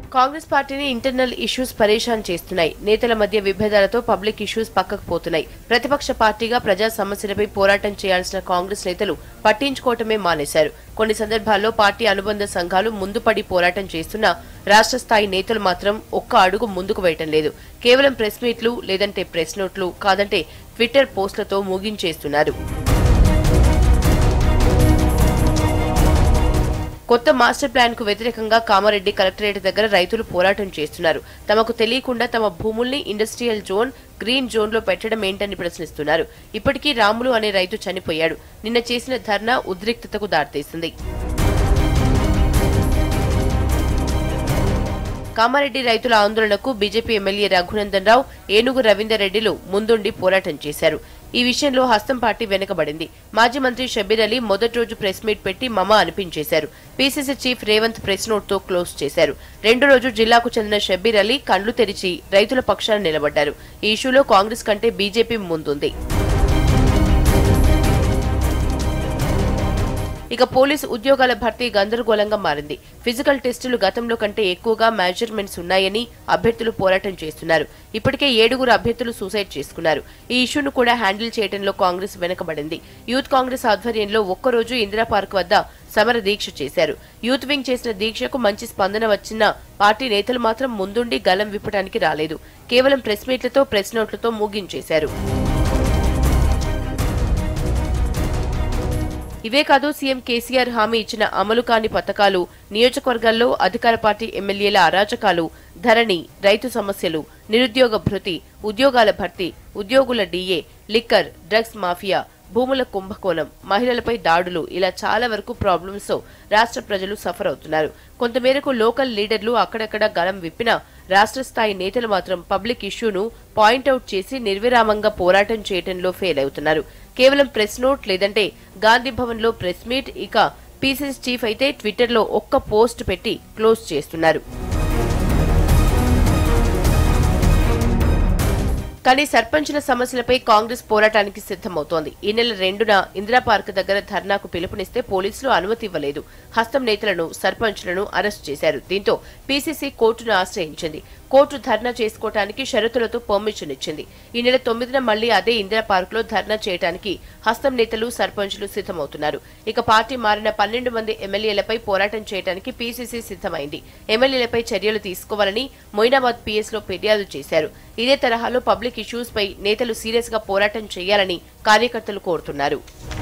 కాంగ్రెస్ పార్టీని internal issues పరేషాన్ చేస్తున్నాయి నేతల మధ్య విభేదాలతో పబ్లిక్ ఇష్యూస్ పక్కకు పోతున్నాయి ప్రతిపక్ష పార్టీగా ప్రజా సమస్యలపై పోరాటం చేయాల్సిన కాంగ్రెస్ నేతలు పట్టించుకోవటమే మానేశారు కొన్ని సందర్భాల్లో పార్టీ అనుబంధ సంఘాలు ముందుపడి పోరాటం చేస్తున్నా రాష్ట్ర స్థాయి నేతలు మాత్రం ఒక్క అడుగు ముందుకు వేయటం లేదు కేవలం ప్రెస్ మీట్లు లేదంటే ప్రెస్ నోట్లు కాదంటే ట్విట్టర్ పోస్టులతో ముగించేస్తున్నారు కొత్త మాస్టర్ ప్లాన్ కు వ్యతిరేకంగా కామారెడ్డి కలెక్టరేట్ దగ్గర రైతులు పోరాటం చేస్తున్నారు తమకు తెలియకుండా తమ భూముల్ని ఇండస్ట్రియల్ జోన్ గ్రీన్ జోన్ లో పెట్టడం ఏంటని ప్రశ్నిస్తున్నారు ఇప్పటికీ రాములు అనే రైతు చనిపోయాడు నిన్న చేసిన ధర్నా ఉద్రిక్తతకు దారితీసింది కామారెడ్డి రైతుల ఆందోళనకు బీజేపీ ఎమ్మెల్యే రఘునందన్ రావు ఏనుగు రవీందర్ రెడ్డిలు ముందుండి పోరాటం చేశారు ఈ విషయంలో హస్తం పార్టీ వెనుకబడింది మాజీ మంత్రి షబీర్ అలీ మొదటి రోజు ప్రెస్ మీట్ పెట్టి మమ అనిపించేశారు PCC chief Revanth press note తో క్లోజ్ చేశారు రెండు రోజు జిల్లాకు చెందిన షబీర్ అలీ కళ్లు తెరిచి రైతుల పక్షాన నిలబడ్డారు ఈ ఇష్యూలో కాంగ్రెస్ కంటే బీజేపీ ముందుంది ఇక పోలీసు ఉద్యోగాల భర్తీ గందరగోళంగా మారింది ఫిజికల్ టెస్టులు గతంలో కంటే ఎక్కువగా మెజర్మెంట్స్ ఉన్నాయని అభ్యర్థులు పోరాటం చేస్తున్నారు ఇప్పటికే ఏడుగురు అభ్యర్థులు సూసైడ్ చేసుకున్నారు ఈ ఇష్యూను కూడా హ్యాండిల్ చేయడంలో కాంగ్రెస్ వెనకబడింది యూత్ కాంగ్రెస్ ఆధ్వర్యంలో ఒక్కరోజు ఇందిరా పార్క్ వద్ద సమర దీక్ష చేశారు యూత్ వింగ్ చేసిన దీక్షకు మంచి స్పందన వచ్చిన పార్టీ నేతలు మాత్రం ముందుండి గలం విప్పడానికి రాలేదు కేవలం ప్రెస్ మీట్లతో ప్రెస్ నోట్లతో ముగించేశారు ఇవే కాదు సీఎం కేసీఆర్ హామీ ఇచ్చిన అమలు కాని పథకాలు నియోజకవర్గాల్లో అధికార పార్టీ ఎమ్మెల్యేల అరాచకాలు ధరణి రైతు సమస్యలు నిరుద్యోగ భృతి ఉద్యోగాల భర్తీ ఉద్యోగుల డీఏ లిక్కర్ డ్రగ్స్ మాఫియా భూముల కుంభకోణం మహిళలపై దాడులు ఇలా చాలా వరకు ప్రాబ్లమ్స్ తో రాష్ట్ర ప్రజలు సఫర్ అవుతున్నారు కొంతమేరకు లోకల్ లీడర్లు అక్కడక్కడ గలం విప్పినా రాష్ట్ర స్థాయి నేతలు మాత్రం పబ్లిక్ ఇష్యూను పాయింట్అవుట్ చేసి నిర్విరామంగా పోరాటం చేయడంలో ఫెయిల్ అవుతున్నారు కేవలం ప్రెస్ నోట్ లేదంటే గాంధీ భవన్ లో ప్రెస్ మీట్ ఇక పీసీసీ చీఫ్ అయితే ట్విట్టర్లో ఒక్క పోస్ట్ పెట్టి క్లోజ్ చేస్తున్నారు కానీ సర్పంచుల సమస్యలపై కాంగ్రెస్ పోరాటానికి సిద్ధమవుతోంది ఈ నెల రెండున ఇందిరా పార్క్ దగ్గర ధర్నాకు పిలుపునిస్తే పోలీసులు అనుమతి ఇవ్వలేదు హస్తం నేతలను సర్పంచులను అరెస్ట్ చేశారు దీంతో పీసీసీ కోర్టును ఆశ్రయించింది కోర్టు ధర్నా చేసుకోవటానికి షరతులతో పర్మిషన్ ఇచ్చింది ఈ నెల తొమ్మిదిన మళ్లీ అదే ఇందిరా పార్క్ లో ధర్నా చేయడానికి హస్తం నేతలు సర్పంచులు సిద్ధమవుతున్నారు ఇక పార్టీ మారిన పన్నెండు మంది ఎమ్మెల్యేలపై పోరాటం చేయడానికి పీసీసీ సిద్ధమైంది ఎమ్మెల్యేలపై చర్యలు తీసుకోవాలని మొయినాబాద్ పీఎస్ లో ఫిర్యాదు చేశారు ఇదే తరహాలో పబ్లిక్ ఇష్యూస్ పై నేతలు సీరియస్ గా పోరాటం చేయాలని కార్యకర్తలు కోరుతున్నారు